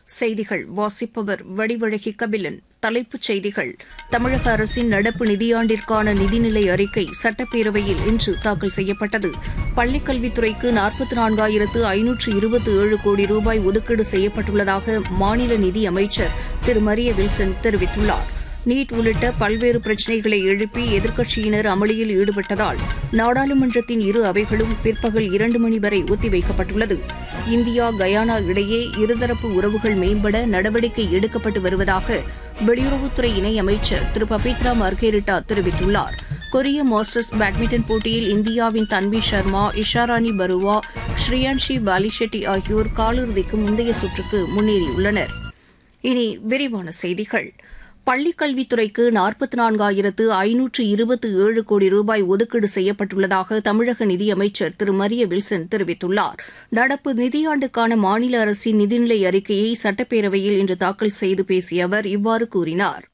செய்திகள் வாசிப்பவர் வடிவழகி கபிலன் தலைப்புச் செய்திகள் தமிழக அரசின் நடப்பு நிதியாண்டிற்கான நிதிநிலை அறிக்கை சட்டப்பேரவையில் இன்று தாக்கல் செய்யப்பட்டது பள்ளிக்கல்வித்துறைக்கு நாற்பத்தி நான்காயிரத்து ஐநூற்று இருபத்தி ஏழு கோடி ரூபாய் ஒதுக்கீடு செய்யப்பட்டுள்ளதாக மாநில நிதி அமைச்சர் திரு மரிய வில்சன் தெரிவித்துள்ளார் நீட் உள்ளிட்ட பல்வேறு பிரச்சினைகளை எழுப்பி எதிர்க்கட்சியினர் அமளியில் ஈடுபட்டதால் நாடாளுமன்றத்தின் இரு அவைகளும் பிற்பகல் இரண்டு மணி வரை ஒத்திவைக்கப்பட்டுள்ளது இந்தியா கயானா இடையே இருதரப்பு உறவுகள் மேம்பட நடவடிக்கை எடுக்கப்பட்டு வருவதாக வெளியுறவுத்துறை இணையமைச்சர் திரு பபித்ரா மர்கேரிட்டா தெரிவித்துள்ளார் கொரிய மாஸ்டர்ஸ் பேட்மிண்டன் போட்டியில் இந்தியாவின் தன்வி சர்மா இஷாராணி பருவா ஸ்ரீயான்ஷி பாலிஷெட்டி ஆகியோர் காலிறுதிக்கு முந்தைய சுற்றுக்கு முன்னேறியுள்ளனர் இனி விரிவான செய்திகள் பள்ளிக்கல்வித்துறைக்கு நாற்பத்தி நான்காயிரத்து ஐநூற்று இருபத்தி ஏழு கோடி ரூபாய் ஒதுக்கீடு செய்யப்பட்டுள்ளதாக தமிழக நிதியமைச்சர் திரு மரிய வில்சன் தெரிவித்துள்ளார் நடப்பு நிதியாண்டுக்கான மாநில அரசின் நிதிநிலை அறிக்கையை சட்டப்பேரவையில் இன்று தாக்கல் செய்து பேசிய அவர் இவ்வாறு கூறினார்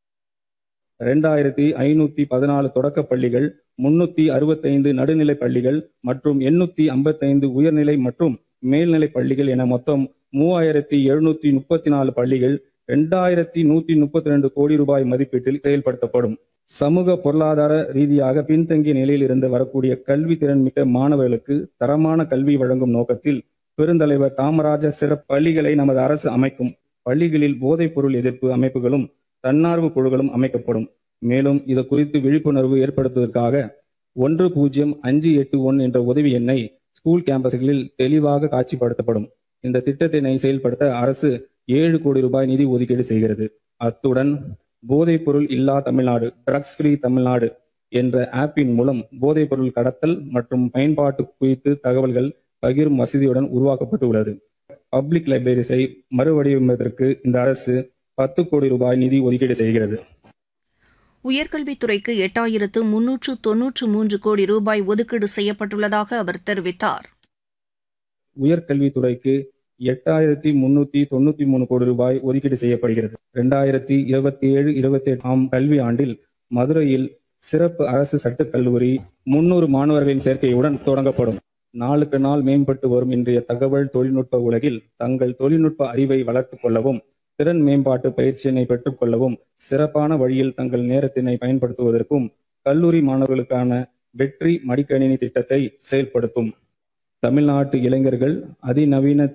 இரண்டாயிரத்தி ஐநூத்தி பதினாலு தொடக்கப் பள்ளிகள் முன்னூத்தி அறுபத்தைந்து நடுநிலைப் பள்ளிகள் மற்றும் எண்ணூத்தி ஐம்பத்தைந்து உயர்நிலை மற்றும் மேல்நிலைப் பள்ளிகள் என மொத்தம் மூவாயிரத்தி எழுநூத்தி முப்பத்தி நாலு பள்ளிகள் இரண்டாயிரத்தி நூத்தி முப்பத்தி ரெண்டு கோடி ரூபாய் மதிப்பீட்டில் செயல்படுத்தப்படும் சமூக பொருளாதார ரீதியாக பின்தங்கிய நிலையில் இருந்து வரக்கூடிய கல்வி திறன் மிக்க மாணவர்களுக்கு தரமான கல்வி வழங்கும் நோக்கத்தில் பெருந்தலைவர் காமராஜர் சிறப்பு பள்ளிகளை நமது அரசு அமைக்கும் பள்ளிகளில் போதைப் பொருள் எதிர்ப்பு அமைப்புகளும் தன்னார்வ குழுக்களும் அமைக்கப்படும் மேலும் இது குறித்து விழிப்புணர்வு ஏற்படுத்துவதற்காக ஒன்று பூஜ்ஜியம் அஞ்சு எட்டு ஒன் என்ற உதவி எண்ணை ஸ்கூல் கேம்பஸ்களில் தெளிவாக காட்சிப்படுத்தப்படும் இந்த திட்டத்தினை செயல்படுத்த அரசு ஏழு கோடி ரூபாய் நிதி ஒதுக்கீடு செய்கிறது அத்துடன் போதைப் பொருள் இல்லா தமிழ்நாடு ட்ரக்ஸ் ஃப்ரீ தமிழ்நாடு என்ற ஆப்பின் மூலம் போதைப் பொருள் கடத்தல் மற்றும் பயன்பாட்டு குறித்து தகவல்கள் பகிரும் வசதியுடன் உருவாக்கப்பட்டு உள்ளது பப்ளிக் லைப்ரரிஸை மறுவடிவமைப்பதற்கு இந்த அரசு பத்து கோடி ரூபாய் நிதி ஒதுக்கீடு செய்கிறது உயர்கல்வித்துறைக்கு எட்டாயிரத்து முன்னூற்று தொன்னூற்று மூன்று கோடி ரூபாய் ஒதுக்கீடு செய்யப்பட்டுள்ளதாக அவர் தெரிவித்தார் உயர்கல்வித்துறைக்கு எட்டாயிரத்தி முன்னூத்தி தொண்ணூத்தி மூணு கோடி ரூபாய் ஒதுக்கீடு செய்யப்படுகிறது இரண்டாயிரத்தி இருபத்தி ஏழு இருபத்தி எட்டாம் கல்வி ஆண்டில் மதுரையில் சிறப்பு அரசு சட்டக் கல்லூரி முன்னூறு மாணவர்களின் சேர்க்கையுடன் தொடங்கப்படும் நாளுக்கு நாள் மேம்பட்டு வரும் இன்றைய தகவல் தொழில்நுட்ப உலகில் தங்கள் தொழில்நுட்ப அறிவை வளர்த்துக் கொள்ளவும் திறன் மேம்பாட்டு பயிற்சியினை பெற்றுக் கொள்ளவும் சிறப்பான வழியில் தங்கள் நேரத்தினை பயன்படுத்துவதற்கும் கல்லூரி மாணவர்களுக்கான வெற்றி மடிக்கணினி திட்டத்தை செயல்படுத்தும் தமிழ்நாட்டு இளைஞர்கள் அதிநவீன